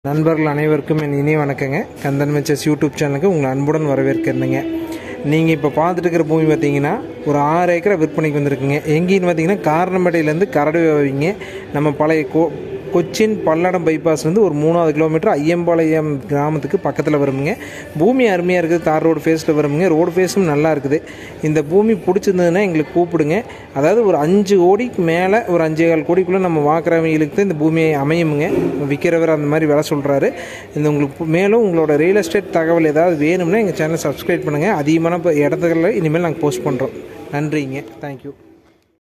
நண்பர்கள் அனைவருக்கும் என் இனிய வணக்கங்க கந்தன் மெச்சஸ் யூடியூப் சேனலுக்கு உங்களை அன்புடன் வரவேற்கிறேங்க நீங்கள் இப்போ பார்த்துட்டு இருக்கிற பூமி பார்த்தீங்கன்னா ஒரு ஆறு ஏக்கரை விற்பனைக்கு வந்திருக்குங்க எங்கேன்னு பார்த்தீங்கன்னா காரணம்பேட்டையிலேருந்து கரடு வைங்க நம்ம பழைய கோ கொச்சின் பல்லடம் பைபாஸ் வந்து ஒரு மூணாவது கிலோமீட்டர் ஐயம்பாளையம் கிராமத்துக்கு பக்கத்தில் வருமுங்க பூமி அருமையாக இருக்குது தார் ரோடு ஃபேஸில் வருமுங்க ரோடு ஃபேஸும் நல்லா இருக்குது இந்த பூமி பிடிச்சிருந்ததுன்னா எங்களுக்கு கூப்பிடுங்க அதாவது ஒரு அஞ்சு கோடிக்கு மேலே ஒரு அஞ்சே கால் கோடிக்குள்ளே நம்ம வாக்குறவங்களுக்கு தான் இந்த பூமியை அமையுமுங்க விற்கிறவர் அந்த மாதிரி விலை சொல்கிறாரு இந்த உங்களுக்கு மேலும் உங்களோட ரியல் எஸ்டேட் தகவல் ஏதாவது வேணும்னா எங்கள் சேனலை சப்ஸ்கிரைப் பண்ணுங்கள் அதிகமான இப்போ இடத்துல இனிமேல் நாங்கள் போஸ்ட் பண்ணுறோம் நன்றிங்க தேங்க்யூ